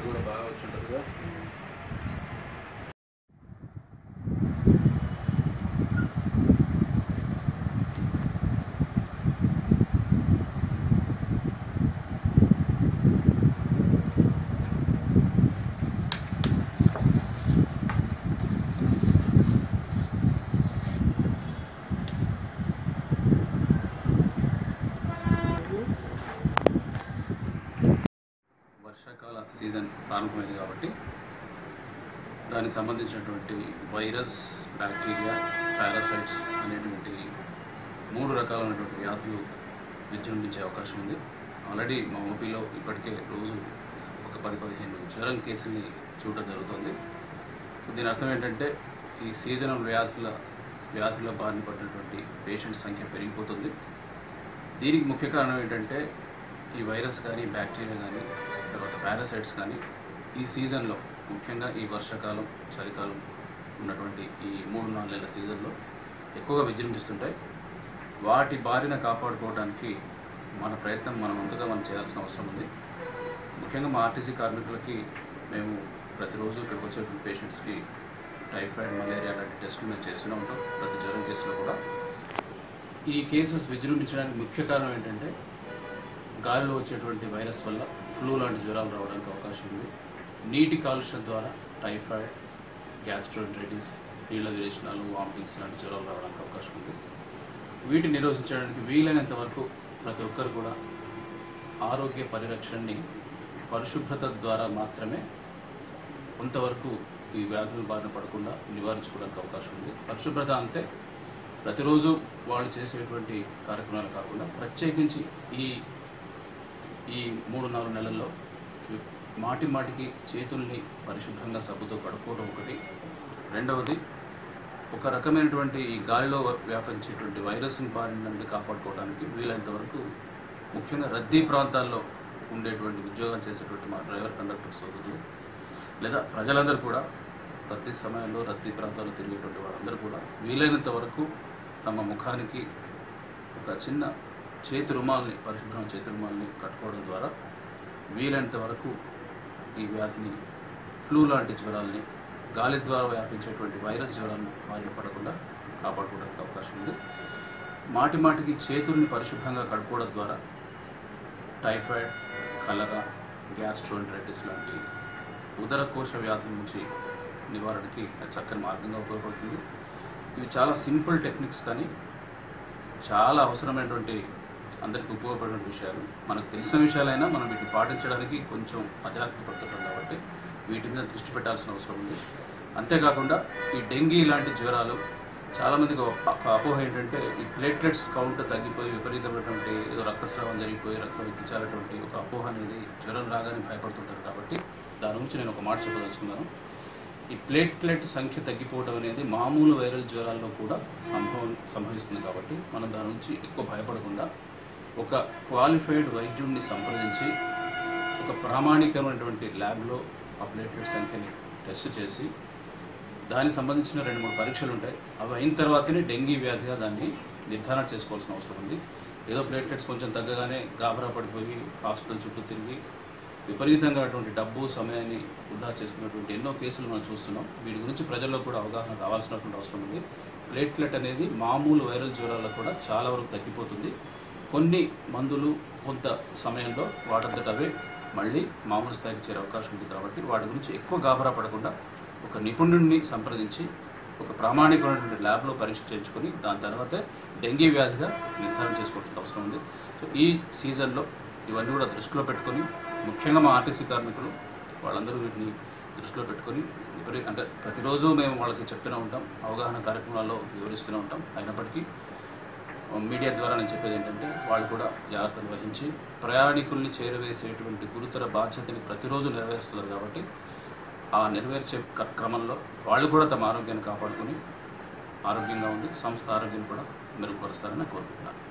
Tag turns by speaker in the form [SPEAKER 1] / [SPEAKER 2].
[SPEAKER 1] food కూడా బాగా వచ్చి ఉంటుందిగా వర్షాకాల సీజన్ ప్రారంభమైంది కాబట్టి దానికి సంబంధించినటువంటి వైరస్ బ్యాక్టీరియా పారాసైట్స్ అనేటువంటి మూడు రకాలైనటువంటి వ్యాధులు విజృంభించే అవకాశం ఉంది ఆల్రెడీ మా ఓపీలో ఇప్పటికే రోజు ఒక పది పదిహేను జ్వరం కేసుల్ని చూడడం జరుగుతుంది సో దీని అర్థం ఏంటంటే ఈ సీజనల్ వ్యాధుల వ్యాధుల బారిన పడినటువంటి పేషెంట్స్ సంఖ్య పెరిగిపోతుంది దీనికి ముఖ్య కారణం ఏంటంటే ఈ వైరస్ కానీ బ్యాక్టీరియా కానీ తర్వాత పారాసైట్స్ కానీ ఈ సీజన్లో ముఖ్యంగా ఈ వర్షాకాలం చలికాలం ఉన్నటువంటి ఈ మూడు నాలుగు నెలల సీజన్లో ఎక్కువగా విజృంభిస్తుంటాయి వాటి బారిన కాపాడుకోవడానికి మన ప్రయత్నం మనం అంతగా మనం చేయాల్సిన అవసరం ఉంది ముఖ్యంగా మా ఆర్టీసీ కార్మికులకి మేము ప్రతిరోజు ఇక్కడికి వచ్చేటువంటి పేషెంట్స్కి టైఫాయిడ్ మలేరియా లాంటి టెస్టులు మేము చేస్తూనే ఉంటాం ప్రతి జ్వరం కేసులో కూడా ఈ కేసెస్ విజృంభించడానికి ముఖ్య కారణం ఏంటంటే గాలిలో వచ్చేటువంటి వైరస్ వల్ల ఫ్లూ లాంటి జ్వరాలు రావడానికి అవకాశం ఉంది నీటి కాలుష్యం ద్వారా టైఫాయిడ్ గ్యాస్ట్రోంట్రైటిస్ నీళ్ళ విరేచనాలు వామిటింగ్స్ లాంటి జ్వరాలు రావడానికి అవకాశం ఉంది వీటిని నిరోధించడానికి వీలైనంత వరకు ప్రతి ఒక్కరు కూడా ఆరోగ్య పరిరక్షణని పరిశుభ్రత ద్వారా మాత్రమే కొంతవరకు ఈ వ్యాధుల బారిన పడకుండా నివారించుకోవడానికి అవకాశం ఉంది పరిశుభ్రత అంటే ప్రతిరోజు వాళ్ళు చేసేటువంటి కార్యక్రమాలు కాకుండా ప్రత్యేకించి ఈ ఈ మూడు నాలుగు నెలల్లో మాటి మాటికి చేతుల్ని పరిశుభ్రంగా సబ్బుతో కడుక్కోవడం ఒకటి రెండవది ఒక రకమైనటువంటి ఈ గాలిలో వ్యాపించేటువంటి వైరస్ని బారి నుండి కాపాడుకోవడానికి వీలైనంత వరకు ముఖ్యంగా రద్దీ ప్రాంతాల్లో ఉండేటువంటి ఉద్యోగం చేసేటువంటి మా డ్రైవర్ కండక్టర్ సోదరులు లేదా ప్రజలందరూ కూడా రద్దీ సమయంలో రద్దీ ప్రాంతాల్లో తిరిగేటువంటి వాళ్ళందరూ కూడా వీలైనంత వరకు తమ ముఖానికి ఒక చిన్న చేతి రుమాల్ని పరిశుభ్రం చేతి రుమాల్ని కట్టుకోవడం ద్వారా వీలైనంత వరకు ఈ వ్యాధిని ఫ్లూ లాంటి జ్వరాల్ని గాలి ద్వారా వ్యాపించేటువంటి వైరస్ జ్వరాలను బారిన పడకుండా కాపాడుకోవడానికి అవకాశం ఉంది మాటి మాటికి చేతుల్ని పరిశుభ్రంగా కడుక్కోవడం ద్వారా టైఫాయిడ్ కలరా గ్యాస్ట్రోంట్రైటిస్ లాంటి ఉదరకోశ వ్యాధుల నుంచి నివారణకి అది చక్కని మార్గంగా ఉపయోగపడుతుంది ఇవి చాలా సింపుల్ టెక్నిక్స్ కానీ చాలా అవసరమైనటువంటి అందరికీ ఉపయోగపడిన విషయాలు మనకు తెలిసిన విషయాలైనా మనం వీటిని పాటించడానికి కొంచెం అజాగ్రత్త పడుతుంటాం కాబట్టి వీటి మీద దృష్టి పెట్టాల్సిన అవసరం ఉంది అంతేకాకుండా ఈ డెంగీ లాంటి జ్వరాలు చాలామందికి ఒక ఒక అపోహ ఏంటంటే ఈ ప్లేట్లెట్స్ కౌంట్ తగ్గిపోయి విపరీతమైనటువంటి ఏదో రక్తస్రావం జరిగిపోయి రక్తం ఎక్కించాలటువంటి ఒక అపోహ అనేది జ్వరం రాగానే భయపడుతుంటారు కాబట్టి దాని గురించి నేను ఒక మాట చెప్పదలుచుకున్నాను ఈ ప్లేట్లెట్ సంఖ్య తగ్గిపోవడం అనేది మామూలు వైరల్ జ్వరాల్లో కూడా సంభవం సంభవిస్తుంది కాబట్టి మనం దాని నుంచి ఎక్కువ భయపడకుండా ఒక క్వాలిఫైడ్ వైద్యుడిని సంప్రదించి ఒక ప్రామాణికమైనటువంటి ల్యాబ్లో ఆ ప్లేట్లెట్ సంఖ్యని టెస్ట్ చేసి దానికి సంబంధించిన రెండు మూడు పరీక్షలు ఉంటాయి అవి అయిన తర్వాతనే డెంగీ వ్యాధిగా దాన్ని నిర్ధారణ చేసుకోవాల్సిన అవసరం ఉంది ఏదో ప్లేట్లెట్స్ కొంచెం తగ్గగానే గాబరా పడిపోయి హాస్పిటల్ చుట్టూ తిరిగి విపరీతంగా అటువంటి డబ్బు సమయాన్ని వృధా చేసుకున్నటువంటి ఎన్నో కేసులు మనం చూస్తున్నాం వీటి గురించి ప్రజల్లో కూడా అవగాహన రావాల్సినటువంటి అవసరం ఉంది ప్లేట్లెట్ అనేది మామూలు వైరల్ జ్వరాల్లో కూడా చాలా వరకు తగ్గిపోతుంది కొన్ని మందులు కొంత సమయంలో వాటంతట అవే మళ్ళీ మామూలు స్థాయికి చేరే అవకాశం ఉంది కాబట్టి వాటి గురించి ఎక్కువ గాబరా పడకుండా ఒక నిపుణుడిని సంప్రదించి ఒక ప్రామాణికమైనటువంటి ల్యాబ్లో పరీక్ష చేయించుకొని దాని తర్వాతే డెంగీ వ్యాధిగా నిర్ధారణ చేసుకోవాల్సిన అవసరం ఉంది సో ఈ సీజన్లో ఇవన్నీ కూడా దృష్టిలో పెట్టుకొని ముఖ్యంగా మా ఆర్టీసీ కార్మికులు వాళ్ళందరూ వీటిని దృష్టిలో పెట్టుకొని విపరీ అంటే ప్రతిరోజు మేము వాళ్ళకి చెప్తూనే ఉంటాం అవగాహన కార్యక్రమాల్లో వివరిస్తూనే ఉంటాం అయినప్పటికీ మీడియా ద్వారా నేను చెప్పేది ఏంటంటే వాళ్ళు కూడా జాగ్రత్తలు వహించి ప్రయాణికుల్ని చేరవేసేటువంటి గురుతర బాధ్యతని ప్రతిరోజు నెరవేరుస్తున్నారు కాబట్టి ఆ నెరవేర్చే క- క్రమంలో వాళ్ళు కూడా తమ ఆరోగ్యాన్ని కాపాడుకొని ఆరోగ్యంగా ఉండి సంస్థ ఆరోగ్యం కూడా మెరుగుపరుస్తారని కోరుకుంటున్నాను